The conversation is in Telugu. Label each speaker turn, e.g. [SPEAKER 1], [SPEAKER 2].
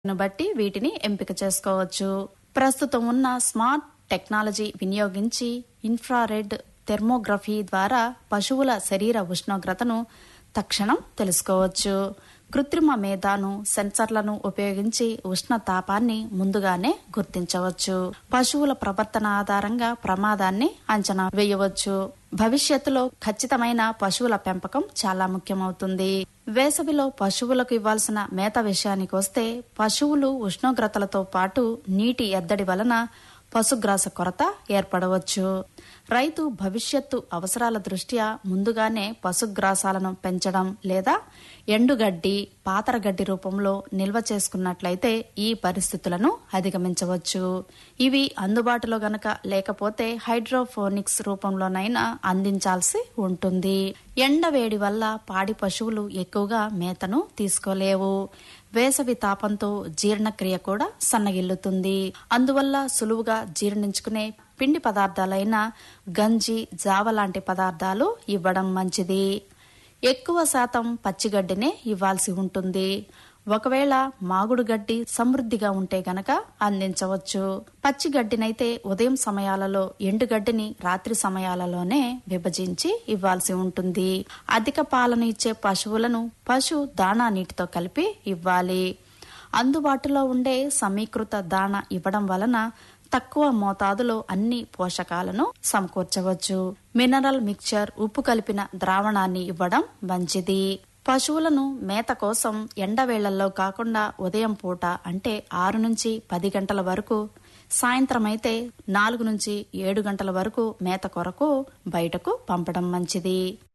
[SPEAKER 1] ను బట్టి వీటిని ఎంపిక చేసుకోవచ్చు ప్రస్తుతం ఉన్న స్మార్ట్ టెక్నాలజీ వినియోగించి ఇన్ఫ్రారెడ్ థెర్మోగ్రఫీ ద్వారా పశువుల శరీర ఉష్ణోగ్రతను తక్షణం తెలుసుకోవచ్చు కృత్రిమ మేధాను సెన్సర్లను ఉపయోగించి ఉష్ణ తాపాన్ని ముందుగానే గుర్తించవచ్చు పశువుల ప్రవర్తన ఆధారంగా ప్రమాదాన్ని అంచనా వేయవచ్చు భవిష్యత్తులో ఖచ్చితమైన పశువుల పెంపకం చాలా ముఖ్యమవుతుంది వేసవిలో పశువులకు ఇవ్వాల్సిన మేత విషయానికి వస్తే పశువులు ఉష్ణోగ్రతలతో పాటు నీటి ఎద్దడి వలన పశుగ్రాస కొరత ఏర్పడవచ్చు రైతు భవిష్యత్తు అవసరాల దృష్ట్యా ముందుగానే పశుగ్రాసాలను పెంచడం లేదా ఎండుగడ్డి పాతరగడ్డి రూపంలో నిల్వ చేసుకున్నట్లయితే ఈ పరిస్థితులను అధిగమించవచ్చు ఇవి అందుబాటులో గనక లేకపోతే హైడ్రోఫోనిక్స్ రూపంలోనైనా అందించాల్సి ఉంటుంది ఎండవేడి వల్ల పాడి పశువులు ఎక్కువగా మేతను తీసుకోలేవు వేసవి తాపంతో జీర్ణక్రియ కూడా సన్నగిల్లుతుంది అందువల్ల సులువుగా జీర్ణించుకునే పిండి పదార్థాలైన గంజి జావ లాంటి పదార్థాలు ఇవ్వడం మంచిది ఎక్కువ శాతం పచ్చిగడ్డినే ఇవ్వాల్సి ఉంటుంది ఒకవేళ మాగుడు గడ్డి సమృద్ధిగా ఉంటే గనక అందించవచ్చు పచ్చి గడ్డినైతే ఉదయం సమయాలలో ఎండుగడ్డిని రాత్రి సమయాలలోనే విభజించి ఇవ్వాల్సి ఉంటుంది అధిక పాలను ఇచ్చే పశువులను పశు దాణా నీటితో కలిపి ఇవ్వాలి అందుబాటులో ఉండే సమీకృత దాణ ఇవ్వడం వలన తక్కువ మోతాదులో అన్ని పోషకాలను సమకూర్చవచ్చు మినరల్ మిక్చర్ ఉప్పు కలిపిన ద్రావణాన్ని ఇవ్వడం మంచిది పశువులను మేత కోసం ఎండవేళ్లలో కాకుండా ఉదయం పూట అంటే ఆరు నుంచి పది గంటల వరకు సాయంత్రం అయితే నాలుగు నుంచి ఏడు గంటల వరకు మేత కొరకు బయటకు పంపడం మంచిది